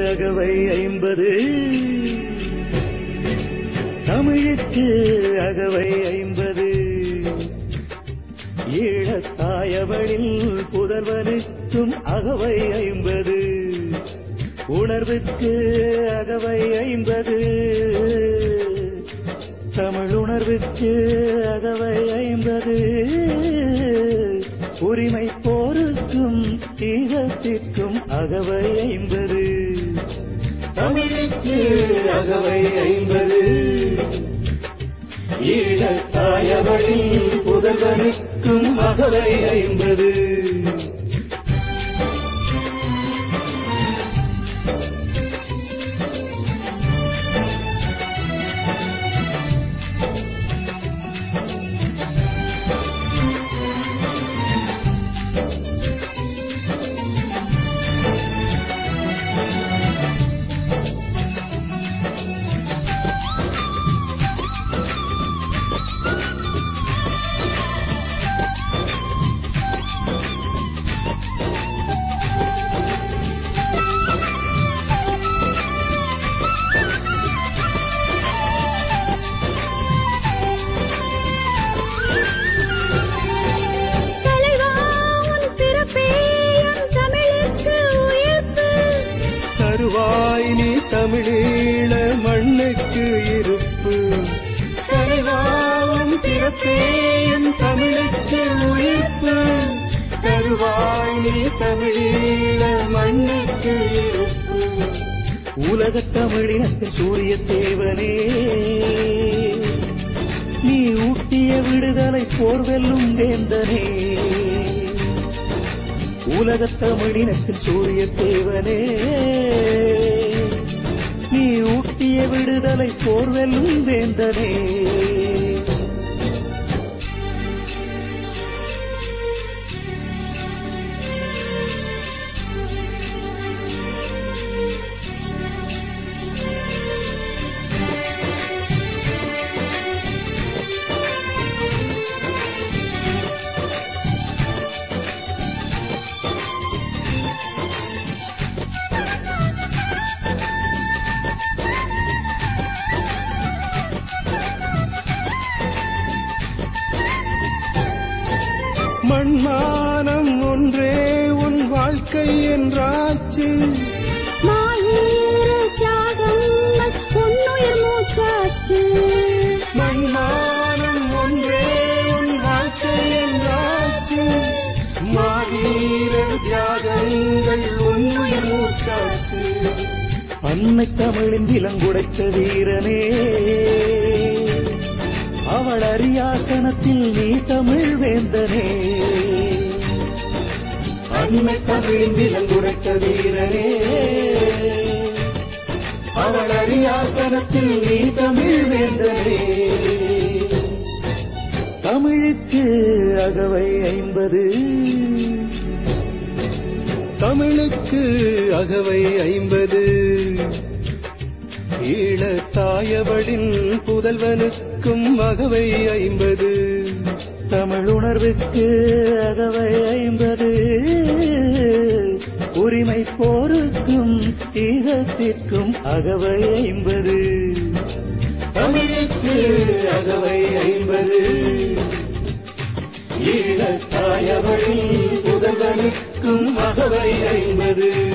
அகவை ஐம்பது தமிழுக்கு அகவை ஐம்பது ஈழத்தாயவளில் புதல்வனுக்கும் அகவை ஐம்பது உணர்வுக்கு அகவை ஐம்பது தமிழ் உணர்வுக்கு அகவை ஐம்பது உரிமை போருக்கும் ஈகத்திற்கும் அகவை ஐம்பது தமிழுக்கு அகவை ஐம்பது ஈழத்தாயவளில் புதல்வனுக்கும் அகவை ஐம்பது தலைவா உன் பிறப்பே என் தமிழுக்கு உயிர்ப்பு தருவாய் நீ தமிழீழ மண்ணுக்கு இருப்பு தலைவாவும் பிறப்பே என் தமிழுக்கு உயிர்ப்பு தருவாய் நீ தமிழீழ மண்ணுக்கு இருப்பு உலகத் தமிழினத்தின் சூரிய தேவனே நீ ஊட்டிய விடுதலை போர்வெல்லும் வேந்தனே உலகத் தமிழினத்தின் சூரிய தேவனே நீ ஊட்டிய விடுதலை போர்வெல்லும் வேந்தனே மண்மானம் ஒன்றே உன் வாழ்க்கை என்றாச்சு மாவீர தியாகம் பொன்னுயிர் மூச்சாச்சு மண்மானம் ஒன்றே உன் வாழ்க்கை என்றாச்சு மாவீர தியாகங்கள் உன்னுயிர் மூச்சாச்சு அன்னை தமிழின் விலங்குடைத்த வீரனே அவள் அரியாசனத்தில் நீ தமிழ் வேந்தனே அன்னை தமிழின் விலங்குடைத்த வீரனே அவள் அரியாசனத்தில் நீ தமிழ் வேந்தனே தமிழுக்கு அகவை ஐம்பது தமிழுக்கு அகவை ஐம்பது ஈழத்தாயவளின் புதல்வனுக்கும் அகவை ஐம்பது தமிழ் உணர்வுக்கு அகவை ஐம்பது உரிமை போருக்கும் ஈகத்திற்கும் அகவை ஐம்பது தமிழுக்கு அகவை ஐம்பது ஈழத்தாயவளின் புதல்வனுக்கும் அகவை ஐம்பது